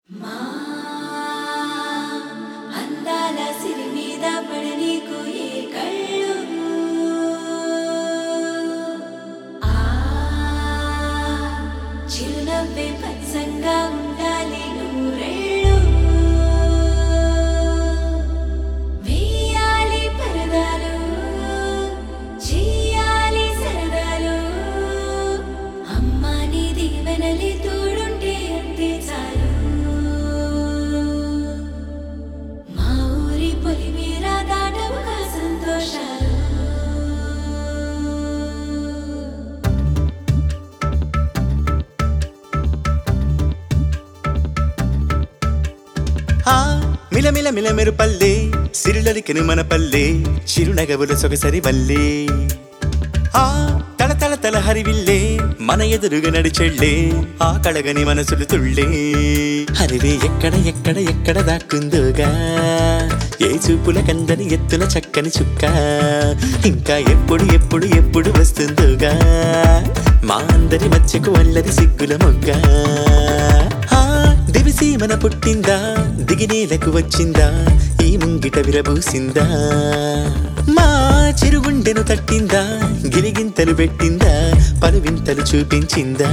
ఆ మిలమిల మిలమెరు పల్లె సిరులలికెను మన పల్లె చిరునగవుల సొగసరి వల్లే ఆ తల తల తల హరివిల్లే మన ఎదురుగా నడిచెళ్ళే ఆ కళగని మనసులు తుళ్ళే హరివే ఎక్కడ ఎక్కడ ఎక్కడ దాక్కుందోగా ఏ చూపుల కందని ఎత్తుల చక్కని చుక్క ఇంకా ఎప్పుడు ఎప్పుడు ఎప్పుడు వస్తుందోగా మా అందరి మధ్యకు వల్లది సిగ్గుల మొగ్గ ఆ దివిసి మన పుట్టిందా దిగినేలకు వచ్చిందా ఈ ముంగిట విరబూసిందా మా చిరుగుండెను తట్టిందా గిలిగింతలు పెట్టిందా పలువింతలు చూపించిందా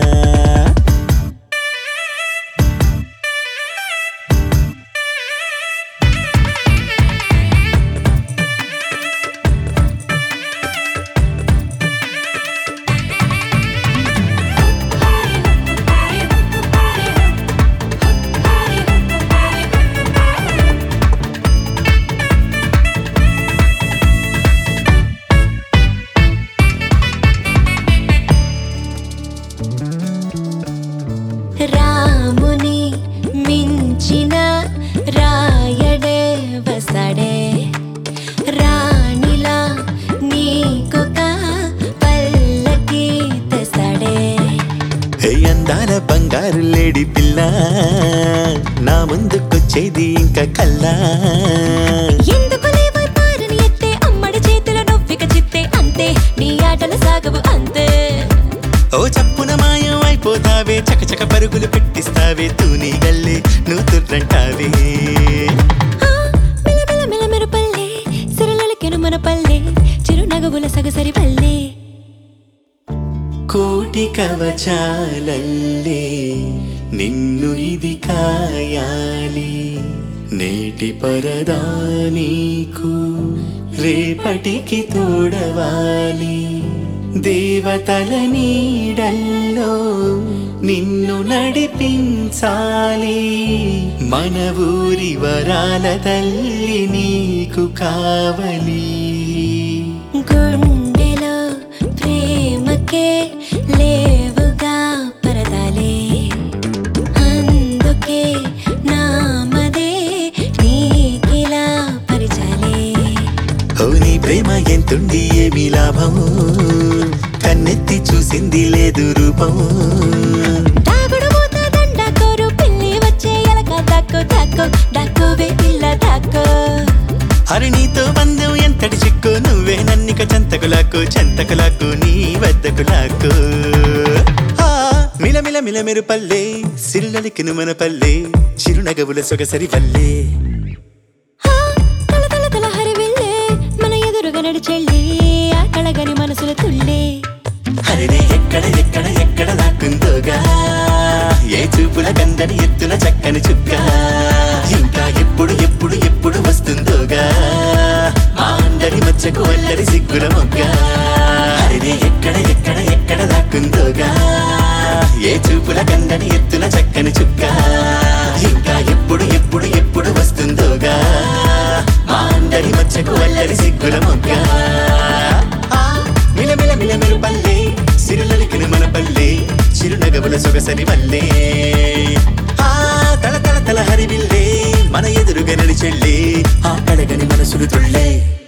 రాముని మించిన రాయడే వస్తాడే రాణిలా నీకొక పల్లకి తెస్తాడే హే అందాల బంగారు లేడి పిల్ల నా ముందుకొచ్చేది ఇంకా కల్లా ఎందుకు లేవో పారని ఎత్తే అమ్మడి చేతిలో నొవ్విక చిత్తే అంతే నీ ఆటలు సాగవు అంతే ఓ చప్పున మాయం అయిపోతావే చకచక పరుగులు పెట్టిస్తావే తూని గల్లే నువ్వు తుర్రంటావే ఆ, మిలమిల మిలమెరు పల్లె సిరలకెను మన పల్లె చిరునగవుల సగసరి పల్లె కోటి కవచాలల్లే నిన్ను ఇది కాయాలి నేటి పరదా నీకు రేపటికి తోడవాలి దేవతల నీడల్లో నిన్ను నడిపించాలి మన ఊరి వరాల తల్లి నీకు కావలి గుండెలో ప్రేమకే లేవుగా పరదాలే అందుకే నామదే నీకిలా పరిచాలే ఓ నీ ప్రేమ ఎంతుండి ఏమి లాభము కన్నెత్తి చూసింది లేదు రూపము దాగుడు మూత దండ కోరు పిల్లి వచ్చే ఎలక దాక్కో దాక్కో దాక్కోవే పిల్ల దాక్కో హరి నీతో బంధం ఎంతటి చిక్కు నువ్వే నన్నిక చెంతకులాకు చెంతకులాకు నీ వద్దకులాకు ఆ, మిలమిల మిలమెరు పల్లె సిరులలికిను మన పల్లె చిరునగవుల సొగసరి వల్లే ఆ, తల తల తల హరివిల్లే మన ఎదురుగా నడిచెళ్ళి ఆ కళగని మనసుల తుళ్ళే హరిదే ఎక్కడ ఎక్కడ ఎక్కడ దాక్కుందోగా ఏ చూపుల కందని ఎత్తున చక్కని చుక్క ఇంకా ఎప్పుడు ఎప్పుడు ఎప్పుడు వస్తుందోగా మా అందరి మధ్యకు అల్లరి సిగ్గుల మొగ్గ హరిదే ఎక్కడ ఎక్కడ ఎక్కడ దాక్కుందోగా ఏ చూపుల కందని ఎత్తున చక్కని చుక్క ఇంకా ఎప్పుడు ఎప్పుడు ఎప్పుడు వస్తుందోగా మా అందరి మధ్యకు అల్లరి సిగ్గుల మొగ్గ ఆ, మిలమిల మిలమెరు పల్లె సిరులలికిన మన పల్లె చిరునగవుల సొగసరి వల్లే ఆ తల తల తల హరివిల్లే మన ఎదురుగా నడిచెళ్ళే ఆ కడగని మనసులు తుళ్ళే